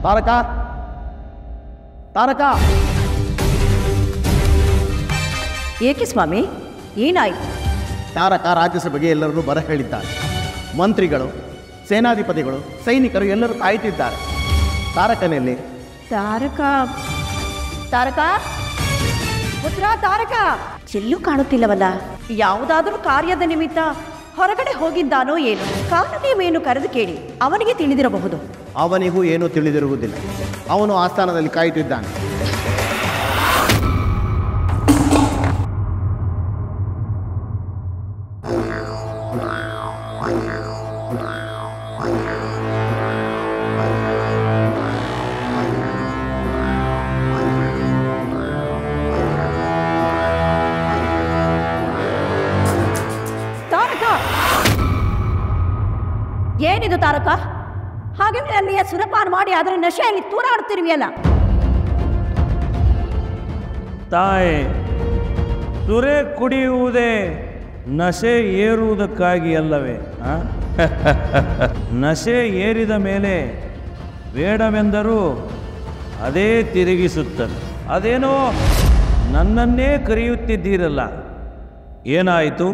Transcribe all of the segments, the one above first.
ತಾರಕ ತಾರಕ ಏಕೆ ಸ್ವಾಮಿ ಏನಾಯ್ತು ತಾರಕ ರಾಜ್ಯಸಭೆಗೆ ಎಲ್ಲರನ್ನೂ ಬರ ಹೇಳಿದ್ದಾರೆ ಮಂತ್ರಿಗಳು ಸೇನಾಧಿಪತಿಗಳು ಸೈನಿಕರು ಎಲ್ಲರೂ ಕಾಯ್ತಿದ್ದಾರೆ ತಾರಕನಲ್ಲಿ ತಾರಕ ತಾರಕ ಪುತ್ರ ತಾರಕ ಎಲ್ಲೂ ಕಾಣುತ್ತಿಲ್ಲವಲ್ಲ ಯಾವುದಾದರೂ ಕಾರ್ಯದ ನಿಮಿತ್ತ ಹೊರಗಡೆ ಹೋಗಿದ್ದಾನೋ ಏನು ಕಾರಣವೇನು ಕರೆದು ಕೇಳಿ ಅವನಿಗೆ ತಿಳಿದಿರಬಹುದು ಅವನಿಗೂ ಏನೂ ತಿಳಿದಿರುವುದಿಲ್ಲ ಅವನು ಆಸ್ಥಾನದಲ್ಲಿ ಕಾಯುತ್ತಿದ್ದಾನೆ ತಾರಕ ಏನಿದು ತಾರಕ ಹಾಗಾದ್ರೆ ಅಲ್ಲಿಯ ಸುರಪಾನ ಮಾಡಿ ಅದರ ನಶೆಯಲ್ಲಿ ತೂರಾಡುತ್ತಿರುವೆಯಲ್ಲ ತಾಯಿ ಸುರೆ ಕುಡಿಯುವುದೇ ನಶೆ ಏರುವುದಕ್ಕಾಗಿ ಅಲ್ಲವೇ ಆ? ನಶೆ ಏರಿದ ಮೇಲೆ ಬೇಡವೆಂದರೂ ಅದೇ ತಿರುಗಿಸುತ್ತದೆ ಅದೇನೋ ನನ್ನನ್ನೇ ಕರೆಯುತ್ತಿದ್ದೀರಲ್ಲ ಏನಾಯಿತು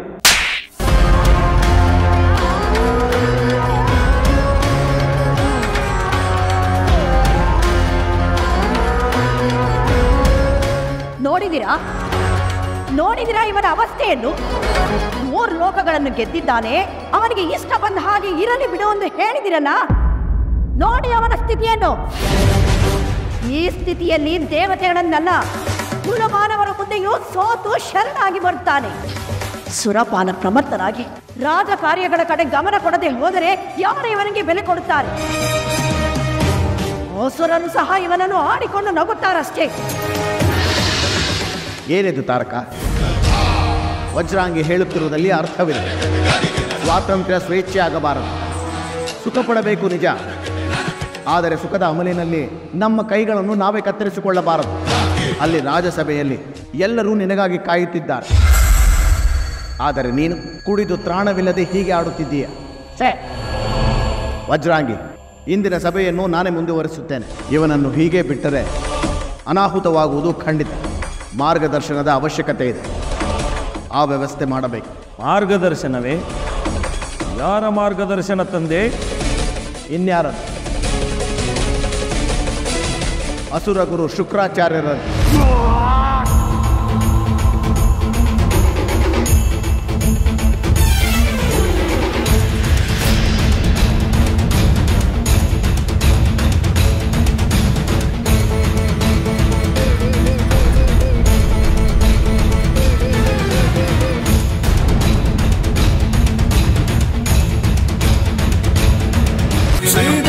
ನೋಡಿದಿರಾ ನೋಡಿದಿರಾ ಇವನ ಅವಸ್ಥೆಯನ್ನು ಮೂರು ಲೋಕಗಳನ್ನು ಗೆದ್ದಿದ್ದಾನೆ ಅವನಿಗೆ ಇಷ್ಟ ಬಂದ ಹಾಗೆ ಇರಲಿ ಬಿಡು ಎಂದು ಹೇಳಿದಿರಲ್ಲ ನೋಡಿ ಅವನ ಸ್ಥಿತಿಯನ್ನು ಈ ಸ್ಥಿತಿಯಲ್ಲಿ ದೇವತೆಗಳನ್ನಲ್ಲ ಕುಲಮಾನವರ ಮುಂದೆಯೂ ಸೋತು ಶರಣಾಗಿ ಬರುತ್ತಾನೆ ಸುರಪಾನ ಪ್ರಮತ್ತನಾಗಿ ರಾಜ ಕಾರ್ಯಗಳ ಕಡೆ ಗಮನ ಕೊಡದೆ ಹೋದರೆ ಯಾರು ಇವನಿಗೆ ಬೆಲೆ ಕೊಡುತ್ತಾರೆ ಅಸುರನು ಸಹ ಇವನನ್ನು ಆಡಿಕೊಂಡು ನಗುತ್ತಾರಷ್ಟೇ ಏನಿದು ತಾರಕ ವಜ್ರಾಂಗಿ ಹೇಳುತ್ತಿರುವುದಲ್ಲಿ ಅರ್ಥವಿದೆ ಸ್ವಾತಂತ್ರ್ಯ ಸ್ವೇಚ್ಛೆ ಆಗಬಾರದು ಸುಖ ಪಡಬೇಕು ನಿಜ ಆದರೆ ಸುಖದ ಅಮಲಿನಲ್ಲಿ ನಮ್ಮ ಕೈಗಳನ್ನು ನಾವೇ ಕತ್ತರಿಸಿಕೊಳ್ಳಬಾರದು ಅಲ್ಲಿ ರಾಜಸಭೆಯಲ್ಲಿ ಎಲ್ಲರೂ ನಿನಗಾಗಿ ಕಾಯುತ್ತಿದ್ದಾರೆ ಆದರೆ ನೀನು ಕುಡಿದು ತ್ರಾಣವಿಲ್ಲದೆ ಹೀಗೆ ಆಡುತ್ತಿದ್ದೀಯ ಛೇ ವಜ್ರಾಂಗಿ ಇಂದಿನ ಸಭೆಯನ್ನು ನಾನೇ ಮುಂದುವರಿಸುತ್ತೇನೆ ಇವನನ್ನು ಹೀಗೆ ಬಿಟ್ಟರೆ ಅನಾಹುತವಾಗುವುದು ಖಂಡಿತ ಮಾರ್ಗದರ್ಶನದ ಅವಶ್ಯಕತೆ ಇದೆ ಆ ವ್ಯವಸ್ಥೆ ಮಾಡಬೇಕು ಮಾರ್ಗದರ್ಶನವೇ ಯಾರ ಮಾರ್ಗದರ್ಶನ ತಂದೆ ಇನ್ಯಾರದು ಅಸುರ ಗುರು ಶುಕ್ರಾಚಾರ್ಯರನ್ನು ಶ್ರೀ